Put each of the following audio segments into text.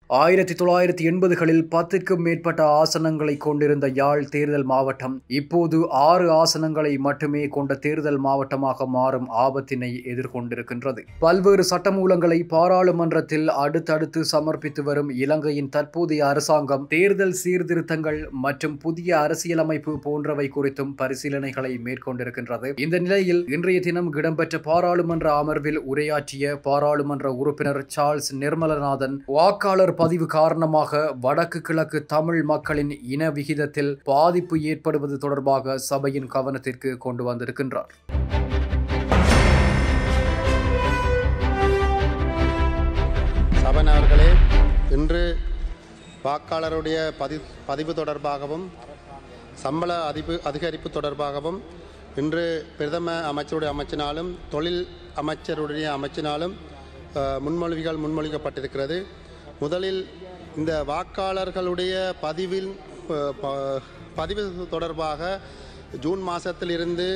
ஆயிரத்தி தொள்ளாயிரத்தி எண்பதுகளில் பத்திற்கும் மேற்பட்ட ஆசனங்களை கொண்டிருந்த யாழ் தேர்தல் மாவட்டம் இப்போது ஆறு ஆசனங்களை மட்டுமே கொண்ட தேர்தல் மாவட்டமாக மாறும் ஆபத்தினை எதிர்கொண்டிருக்கின்றது பல்வேறு சட்டமூலங்களை பாராளுமன்றத்தில் அடுத்தடுத்து சமர்ப்பித்து வரும் இலங்கையின் தற்போதைய அரசாங்கம் தேர்தல் சீர்திருத்தங்கள் மற்றும் புதிய அரசியலமைப்பு போன்றவை குறித்தும் பரிசீலனைகளை மேற்கொண்டிருக்கின்றது இந்த நிலையில் இன்றைய தினம் இடம்பெற்ற பாராளுமன்ற அமர்வில் உரையாற்றிய பாராளுமன்ற உறுப்பினர் சார்ல்ஸ் நிர்மலநாதன் வாக்காளர் பதிவு காரணமாக வடக்கு கிழக்கு தமிழ் மக்களின் இன விகிதத்தில் பாதிப்பு ஏற்படுவது தொடர்பாக சபையின் கவனத்திற்கு கொண்டு வந்திருக்கின்றார் சபன் அவர்களே இன்று வாக்காளருடைய பதி பதிவு தொடர்பாகவும் சம்பள அதிப்பு அதிகரிப்பு தொடர்பாகவும் இன்று பிரதம அமைச்சருடைய அமைச்சினாலும் தொழில் அமைச்சருடைய அமைச்சினாலும் அஹ், முன்மொழிகள் முன்மொழிக்கப்பட்டிருக்கிறது முதலில் இந்த வாக்காளர்களுடைய பதிவில் அஹ், ப- பதிவு தொடர்பாக ஜூன் மாதத்திலிருந்து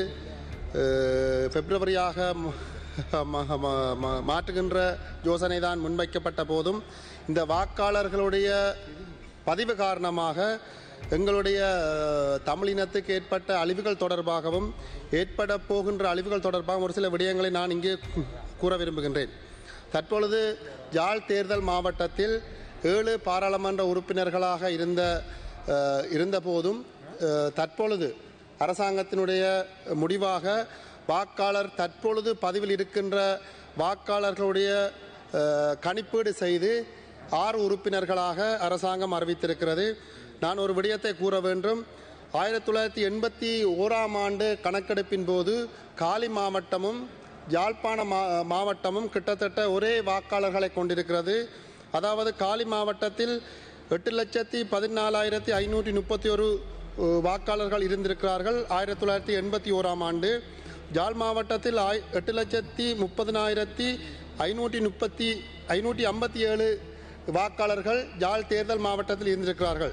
அஹ், பிப்ரவரியாக ம- ம- ம- ம- மாற்றுகின்ற யோசனை தான் முன்வைக்கப்பட்ட போதும் இந்த வாக்காளர்களுடைய பதிவு காரணமாக எங்களுடைய அஹ், தமிழினத்துக்கு ஏற்பட்ட அழிவுகள் தொடர்பாகவும் ஏற்பட போகின்ற அழிவுகள் தொடர்பாகவும் ஒரு சில விடயங்களை நான் இங்கே கூ- கூற விரும்புகின்றேன் தற்பொழுது யாழ் தேர்தல் மாவட்டத்தில் ஏழு பாராளுமன்ற உறுப்பினர்களாக இருந்த அஹ், இருந்த போதும் அஹ், தற்பொழுது அரசாங்கத்தினுடைய முடிவாக வாக்காளர் தற்பொழுது பதிவில் இருக்கின்ற வாக்காளர்களுடைய அஹ், கணிப்பீடு செய்து ஆறு உறுப்பினர்களாக அரசாங்கம் அறிவித்திருக்கிறது நான் ஒரு விடயத்தை கூற வேண்டும் ஆயிரத்தி தொள்ளாயிரத்தி எண்பத்தி ஓராம் ஆண்டு கணக்கெடுப்பின் போது காலி மாவட்டமும் யாழ்ப்பாண மா மாவட்டமும் கிட்டத்தட்ட ஒரே வாக்காளர்களை கொண்டிருக்கிறது அதாவது காலி மாவட்டத்தில் எட்டு லட்சத்தி பதினாலாயிரத்தி ஐநூற்றி முப்பத்தி ஒரு வாக்காளர்கள் இருந்திருக்கிறார்கள் ஆயிரத்தி தொள்ளாயிரத்தி எண்பத்தி ஓராம் ஆண்டு ஜாழ் மாவட்டத்தில் ஆய் எட்டு லட்சத்தி முப்பதினாயிரத்தி ஐநூற்றி முப்பத்தி ஐநூற்றி ஐம்பத்தி ஏழு வாக்காளர்கள் ஜாழ் தேர்தல் மாவட்டத்தில் இருந்திருக்கிறார்கள்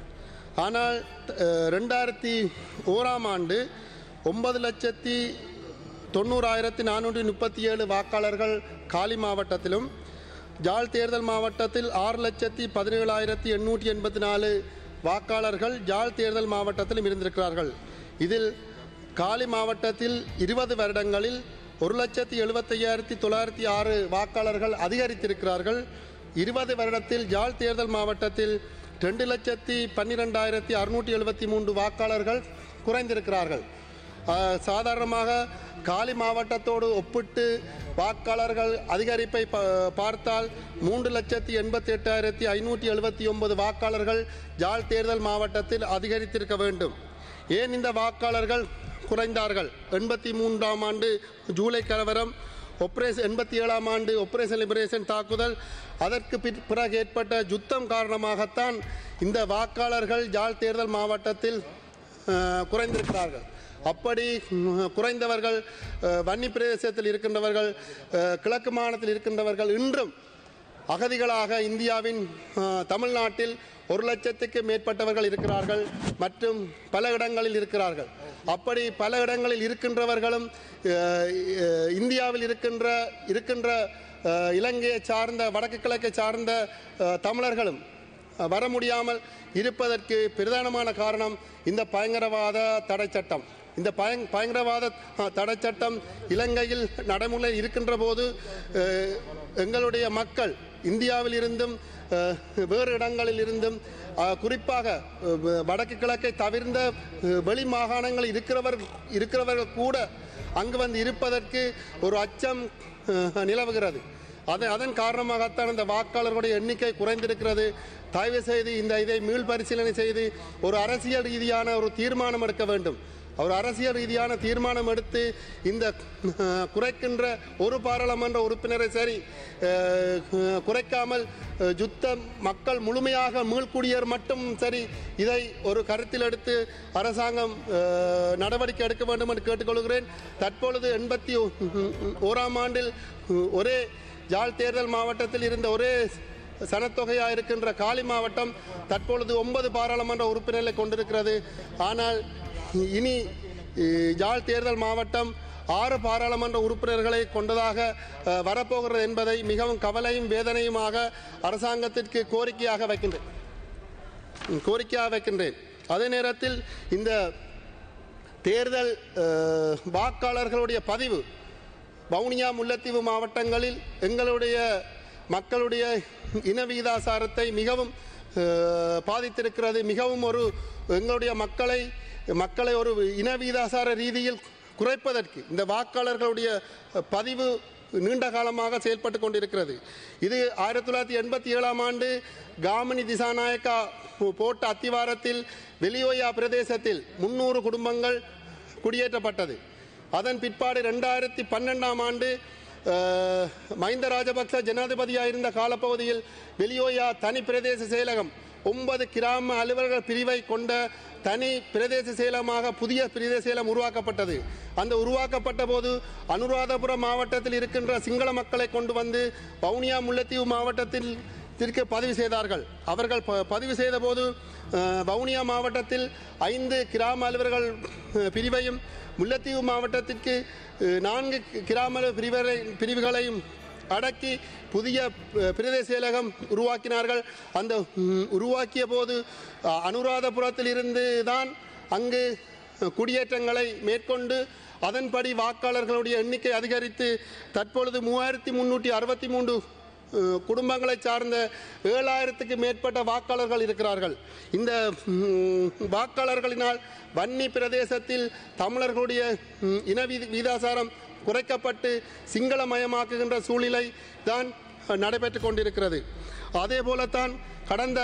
ஆனால் அஹ், ரெண்டாயிரத்தி ஓராம் ஆண்டு ஒன்பது லட்சத்தி தொண்ணூறாயிரத்தி நானூற்றி முப்பத்தி ஏழு வாக்காளர்கள் காலி மாவட்டத்திலும் ஜாழ் தேர்தல் மாவட்டத்தில் ஆறு லட்சத்தி பதினேழாயிரத்தி எண்ணூற்றி எண்பத்தி நாலு வாக்காளர்கள் ஜாழ் தேர்தல் மாவட்டத்திலும் இருந்திருக்கிறார்கள் இதில் காலி மாவட்டத்தில் இருபது வருடங்களில் ஒரு லட்சத்தி எழுபத்தையாயிரத்தி தொள்ளாயிரத்தி ஆறு வாக்காளர்கள் அதிகரித்திருக்கிறார்கள் இருபது வருடத்தில் ஜாழ் தேர்தல் மாவட்டத்தில் ரெண்டு லட்சத்தி பன்னிரெண்டாயிரத்தி அறுநூற்றி எழுபத்தி மூன்று வாக்காளர்கள் குறைந்திருக்கிறார்கள் ஆஹ், சாதாரணமாக காலி மாவட்டத்தோடு ஒப்பிட்டு வாக்காளர்கள் அதிகரிப்பை ப- பார்த்தால் மூன்று லட்சத்தி எண்பத்தி எட்டாயிரத்தி ஐநூற்றி எழுபத்தி ஒன்பது வாக்காளர்கள் ஜாழ் தேர்தல் மாவட்டத்தில் அதிகரித்திருக்க வேண்டும் ஏன் இந்த வாக்காளர்கள் குறைந்தார்கள் எண்பத்தி மூன்றாம் ஆண்டு ஜூலை கலவரம் ஒப்ரேஷன் எண்பத்தி ஏழாம் ஆண்டு ஒப்ரேஷன் லிபரேஷன் தாக்குதல் அதற்கு பிற்- பிறகு ஏற்பட்ட யுத்தம் காரணமாகத்தான் இந்த வாக்காளர்கள் ஜாழ் தேர்தல் மாவட்டத்தில் அஹ், குறைந்திருக்கிறார்கள் அப்படி ம், குறைந்தவர்கள் அஹ், வன்னி பிரதேசத்தில் இருக்கின்றவர்கள் அஹ், கிழக்கு மாநிலத்தில் இருக்கின்றவர்கள் இன்றும் அகதிகளாக இந்தியாவின் அஹ், தமிழ்நாட்டில் ஒரு லட்சத்துக்கு மேற்பட்டவர்கள் இருக்கிறார்கள் மற்றும் பல இடங்களில் இருக்கிறார்கள் அப்படி பல இடங்களில் இருக்கின்றவர்களும் அஹ், அஹ், இந்தியாவில் இருக்கின்ற இருக்கின்ற அஹ், இலங்கையை சார்ந்த வடக்கு கிழக்கை சார்ந்த அஹ், தமிழர்களும் அஹ், வர முடியாமல் இருப்பதற்கு பிரதானமான காரணம் இந்த பயங்கரவாத தடை சட்டம் இந்த பயங் பயங்கரவாத அஹ், தடை சட்டம் இலங்கையில் நடைமுறையில் இருக்கின்ற போது அஹ், எங்களுடைய மக்கள் இந்தியாவில் இருந்தும் அஹ், வேறு இடங்களில் இருந்தும் அஹ், குறிப்பாக அஹ், வ- வடக்கு கிழக்கை தவிர்ந்த அஹ், வெளி மாகாணங்கள் இருக்கிறவர் இருக்கிறவர்கள் கூட அங்கு வந்து இருப்பதற்கு ஒரு அச்சம் அஹ், நிலவுகிறது அது அதன் காரணமாகத்தான் இந்த வாக்காளர்களுடைய எண்ணிக்கை குறைந்திருக்கிறது தயவு செய்து இந்த இதை மீள் பரிசீலனை செய்து ஒரு அரசியல் ரீதியான ஒரு தீர்மானம் எடுக்க வேண்டும் ஒரு அரசியல் ரீதியான தீர்மானம் எடுத்து இந்த அஹ், குறைக்கின்ற ஒரு பாராளுமன்ற உறுப்பினரை சரி அஹ், அஹ், குறைக்காமல் அஹ், யுத்தம் மக்கள் முழுமையாக மீள்குடியேறு மட்டும் சரி இதை ஒரு கருத்தில் எடுத்து அரசாங்கம் அஹ், நடவடிக்கை எடுக்க வேண்டும் என்று கேட்டுக்கொள்கிறேன் தற்பொழுது எண்பத்தி ஓராம் ஆண்டில் அஹ், ஒரே யாழ் தேர்தல் மாவட்டத்தில் இருந்த ஒரே சனத்தொகையாக இருக்கின்ற காலி மாவட்டம் தற்பொழுது ஒன்பது பாராளுமன்ற உறுப்பினர்களை கொண்டிருக்கிறது ஆனால் இனி அஹ், யாழ் தேர்தல் மாவட்டம் ஆறு பாராளுமன்ற உறுப்பினர்களை கொண்டதாக அஹ், வரப்போகிறது என்பதை மிகவும் கவலையும் வேதனையுமாக அரசாங்கத்திற்கு கோரிக்கையாக வைக்கின்றேன் கோரிக்கையாக வைக்கின்றேன் அதே நேரத்தில் இந்த தேர்தல் அஹ், வாக்காளர்களுடைய பதிவு வவுனியா முல்லைத்தீவு மாவட்டங்களில் எங்களுடைய மக்களுடைய இன விகிதாசாரத்தை மிகவும் அஹ், பாதித்திருக்கிறது மிகவும் ஒரு எங்களுடைய மக்களை மக்களை ஒரு இன விகிதாசார ரீதியில் குறைப்பதற்கு இந்த வாக்காளர்களுடைய பதிவு நீண்ட காலமாக செயல்பட்டு கொண்டிருக்கிறது இது ஆயிரத்தி தொள்ளாயிரத்தி எண்பத்தி ஏழாம் ஆண்டு காமினி திசாநாயக்கா போட்ட அத்திவாரத்தில் வெளியோயா பிரதேசத்தில் முன்னூறு குடும்பங்கள் குடியேற்றப்பட்டது அதன் பிற்பாடு ரெண்டாயிரத்தி பன்னெண்டாம் ஆண்டு அஹ், மஹிந்த ராஜபக்ச ஜனாதிபதியாக இருந்த காலப்பகுதியில் வெளியோயா தனி பிரதேச செயலகம் ஒன்பது கிராம அலுவலர்கள் பிரிவை கொண்ட தனி பிரதேச செயலமாக புதிய பிரதேச செயலம் உருவாக்கப்பட்டது அந்த உருவாக்கப்பட்ட போது அனுராதபுரம் மாவட்டத்தில் இருக்கின்ற சிங்கள மக்களை கொண்டு வந்து வவுனியா முல்லைத்தீவு மாவட்டத்தில் திற்கு பதிவு செய்தார்கள் அவர்கள் ப- பதிவு செய்த போது அஹ், வவுனியா மாவட்டத்தில் ஐந்து கிராம அலுவலர்கள் அஹ், பிரிவையும் முல்லைத்தீவு மாவட்டத்திற்கு அஹ், நான்கு கிராம அலுவலர் பிரிவரை பிரிவுகளையும் அடக்கி புதிய அஹ், பிரதேச செயலகம் உருவாக்கினார்கள் அந்த ம், உருவாக்கிய போது அஹ், அனுராதபுரத்தில் இருந்து தான் அங்கு குடியேற்றங்களை மேற்கொண்டு அதன்படி வாக்காளர்களுடைய எண்ணிக்கை அதிகரித்து தற்பொழுது மூவாயிரத்தி முன்னூற்றி அறுபத்தி மூன்று அஹ், குடும்பங்களை சார்ந்த ஏழாயிரத்துக்கு மேற்பட்ட வாக்காளர்கள் இருக்கிறார்கள் இந்த ம், வாக்காளர்களினால் வன்னி பிரதேசத்தில் தமிழர்களுடைய ம், இன வீ- வீதாசாரம் குறைக்கப்பட்டு சிங்களமயமாக்குகின்ற சூழ்நிலை தான் நடைபெற்று கொண்டிருக்கிறது அதே போலத்தான் கடந்த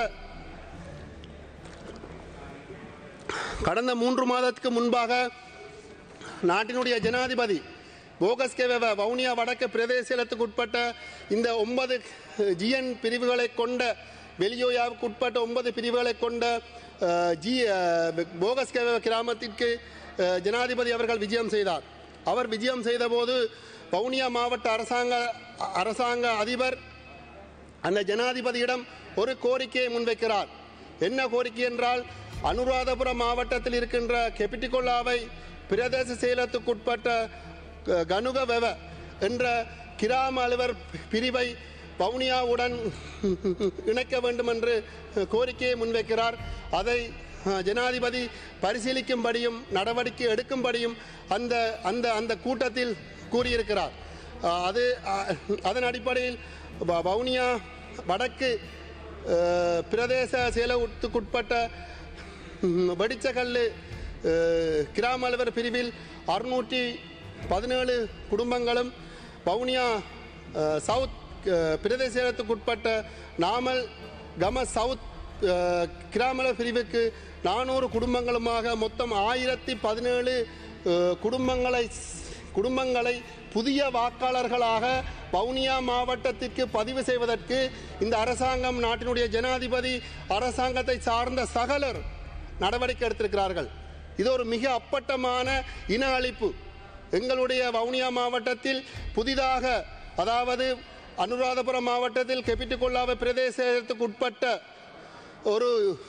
கடந்த மூன்று மாதத்துக்கு முன்பாக நாட்டினுடைய ஜனாதிபதி போகஸ்கேவ வவுனியா வடக்கு பிரதேசத்துக்கு உட்பட்ட இந்த ஒன்பது ஜிஎன் பிரிவுகளை கொண்ட வெளியோயாவுக்கு உட்பட்ட ஒன்பது பிரிவுகளை கொண்ட அஹ், ஜி போகஸ்கேவ கிராமத்திற்கு அஹ், ஜனாதிபதி அவர்கள் விஜயம் செய்தார் அவர் விஜயம் செய்தபோது வவுனியா மாவட்ட அரசாங்க அரசாங்க அதிபர் அந்த ஜனாதிபதியிடம் ஒரு கோரிக்கையை முன்வைக்கிறார் என்ன கோரிக்கை என்றால் அனுராதபுரம் மாவட்டத்தில் இருக்கின்ற கெபிட்டிகொல்லாவை பிரதேச செயலத்துக்குட்பட்ட க- கனுக வெவ என்ற கிராம அலுவலர் பிரிவை வவுனியாவுடன் இணைக்க வேண்டும் என்று கோரிக்கையை முன்வைக்கிறார் அதை அஹ், ஜனாதிபதி பரிசீலிக்கும்படியும் நடவடிக்கை எடுக்கும்படியும் அந்த அந்த அந்த கூட்டத்தில் கூறியிருக்கிறார் அஹ், அது அஹ், அதன் அடிப்படையில் வ- வவுனியா வடக்கு அஹ், பிரதேச செயலகத்துக்குட்பட்ட ம், வெடிச்சகல் அஹ், கிராம அலுவலர் பிரிவில் அறுநூற்றி பதினேழு குடும்பங்களும் வவுனியா அஹ், சவுத் அஹ், பிரதேச செயலகத்துக்குட்பட்ட நாமல் கம சவுத் அஹ், கிராம அலுவலர் பிரிவுக்கு நானூறு குடும்பங்களுமாக மொத்தம் ஆயிரத்தி பதினேழு அஹ், குடும்பங்களை குடும்பங்களை புதிய வாக்காளர்களாக வவுனியா மாவட்டத்திற்கு பதிவு செய்வதற்கு இந்த அரசாங்கம் நாட்டினுடைய ஜனாதிபதி அரசாங்கத்தை சார்ந்த சகலர் நடவடிக்கை எடுத்திருக்கிறார்கள் இது ஒரு மிக அப்பட்டமான இன அழிப்பு எங்களுடைய வவுனியா மாவட்டத்தில் புதிதாக அதாவது அனுராதபுரம் மாவட்டத்தில் கெபிட்டிகொல்லாவை பிரதேசத்துக்கு உட்பட்ட ஒரு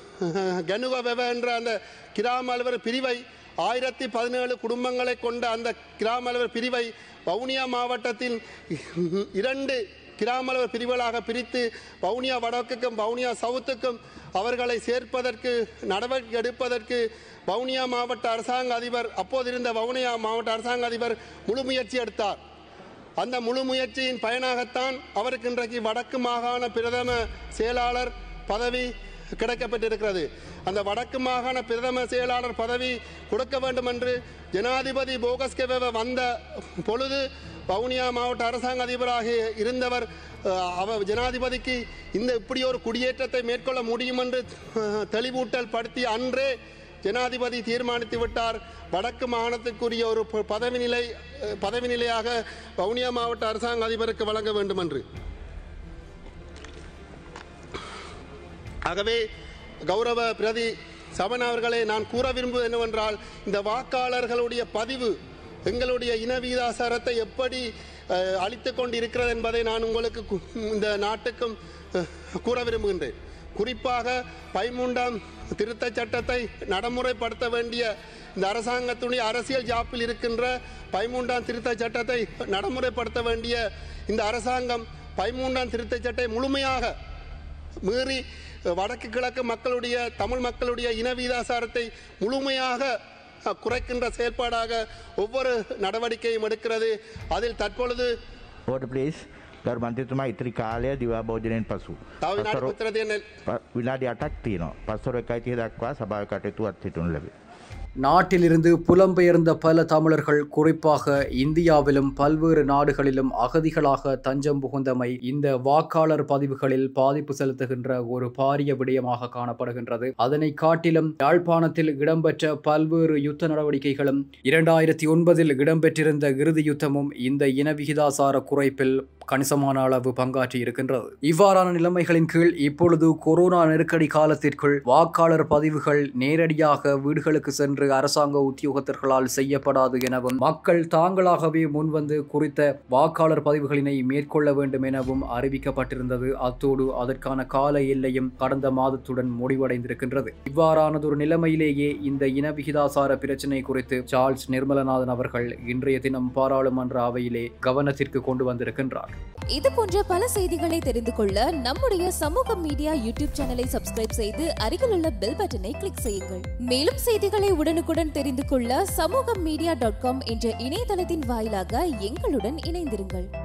கனுக வெவ என்ற அந்த கிராம அலுவலர் பிரிவை ஆயிரத்தி பதினேழு குடும்பங்களை கொண்ட அந்த கிராம அலுவலர் பிரிவை வவுனியா மாவட்டத்தின் இரண்டு கிராம அலுவலர் பிரிவுகளாக பிரித்து வவுனியா வடக்குக்கும் வவுனியா சவுத்துக்கும் அவர்களை சேர்ப்பதற்கு நடவடிக்கை எடுப்பதற்கு வவுனியா மாவட்ட அரசாங்க அதிபர் அப்போதிருந்த வவுனியா மாவட்ட அரசாங்க அதிபர் முழு முயற்சி எடுத்தார் அந்த முழு முயற்சியின் பயனாகத்தான் அவருக்கு இன்றைக்கு வடக்கு மாகாண பிரதம செயலாளர் பதவி கிடைக்கப்பட்டிருக்கிறது அந்த வடக்கு மாகாண பிரதம செயலாளர் பதவி கொடுக்க வேண்டும் என்று ஜனாதிபதி போகஸ்கெவ வந்த பொழுது வவுனியா மாவட்ட அரசாங்க அதிபராக இருந்தவர் அஹ், அவர் ஜனாதிபதிக்கு இந்த இப்படி ஒரு குடியேற்றத்தை மேற்கொள்ள முடியும் என்று அஹ், தெளிவூட்டல் படுத்தி அன்றே ஜனாதிபதி தீர்மானித்து விட்டார் வடக்கு மாகாணத்துக்குரிய ஒரு ப- பதவி நிலை அஹ், பதவி நிலையாக வவுனியா மாவட்ட அரசாங்க அதிபருக்கு வழங்க வேண்டும் என்று ஆகவே கௌரவ பிரதி சபன் அவர்களே நான் கூற விரும்புவது என்னவென்றால் இந்த வாக்காளர்களுடைய பதிவு எங்களுடைய இன வீதாசாரத்தை எப்படி அழித்து கொண்டு இருக்கிறது என்பதை நான் உங்களுக்கு கு- இந்த நாட்டுக்கும் அஹ், கூற விரும்புகின்றேன் குறிப்பாக பதிமூன்றாம் திருத்தச் சட்டத்தை நடைமுறைப்படுத்த வேண்டிய இந்த அரசாங்கத்துடைய அரசியல் ஜாப்பில் இருக்கின்ற பதிமூன்றாம் திருத்தச் சட்டத்தை நடைமுறைப்படுத்த வேண்டிய இந்த அரசாங்கம் பதிமூன்றாம் திருத்தச் சட்டை முழுமையாக மீறி வடக்கு கிழக்கு மக்களுடைய தமிழ் மக்களுடைய இன வீதாசாரத்தை முழுமையாக அஹ், குறைக்கின்ற செயல்பாடாக ஒவ்வொரு நடவடிக்கையும் எடுக்கிறது அதில் தற்பொழுது ඕට පලේස් ගරු මන්තතුමා ඉතිරි කාලය දිවා භෝජනයෙන් පසු. තව විනාඩි පසර- කොච්චර තියෙන්නේ? ප- විනාඩි අටක් තියනවා පස්සොර එකයිතිය දක්වා සභාව කටයුතු අත්හිටුන් ලැබේ. நாட்டிலிருந்து புலம்பெயர்ந்த பல தமிழர்கள் குறிப்பாக இந்தியாவிலும் பல்வேறு நாடுகளிலும் அகதிகளாக தஞ்சம் புகுந்தமை இந்த வாக்காளர் பதிவுகளில் பாதிப்பு செலுத்துகின்ற ஒரு பாரிய விடயமாக காணப்படுகின்றது அதனை காட்டிலும் யாழ்ப்பாணத்தில் இடம்பெற்ற பல்வேறு யுத்த நடவடிக்கைகளும் இரண்டாயிரத்தி ஒன்பதில் இடம்பெற்றிருந்த இறுதி யுத்தமும் இந்த இன விகிதாசார குறைப்பில் கணிசமான அளவு பங்காற்றி இருக்கின்றது இவ்வாறான நிலைமைகளின் கீழ் இப்பொழுது கொரோனா நெருக்கடி காலத்திற்குள் வாக்காளர் பதிவுகள் நேரடியாக வீடுகளுக்கு சென்று அரசாங்க உத்தியோகத்தர்களால் செய்யப்படாது எனவும் மக்கள் தாங்களாகவே முன்வந்து குறித்த வாக்காளர் பதிவுகளினை மேற்கொள்ள வேண்டும் எனவும் அறிவிக்கப்பட்டிருந்தது அத்தோடு அதற்கான கால எல்லையும் கடந்த மாதத்துடன் முடிவடைந்திருக்கின்றது இவ்வாறானதொரு நிலைமையிலேயே இந்த இன விகிதாசார பிரச்சினை குறித்து சார்ல்ஸ் நிர்மலநாதன் அவர்கள் இன்றைய தினம் பாராளுமன்ற அவையிலே கவனத்திற்கு கொண்டு வந்திருக்கின்றார் இது போன்ற பல செய்திகளை தெரிந்து கொள்ள நம்முடைய சமூக மீடியா யூடியூப் சேனலை சப்ஸ்கிரைப் செய்து அருகில் உள்ள பெல் பட்டனை கிளிக் செய்யுங்கள் மேலும் செய்திகளை உடனுக்குடன் தெரிந்து கொள்ள சமூக மீடியா டாட் காம் என்ற இணையதளத்தின் வாயிலாக எங்களுடன் இணைந்திருங்கள்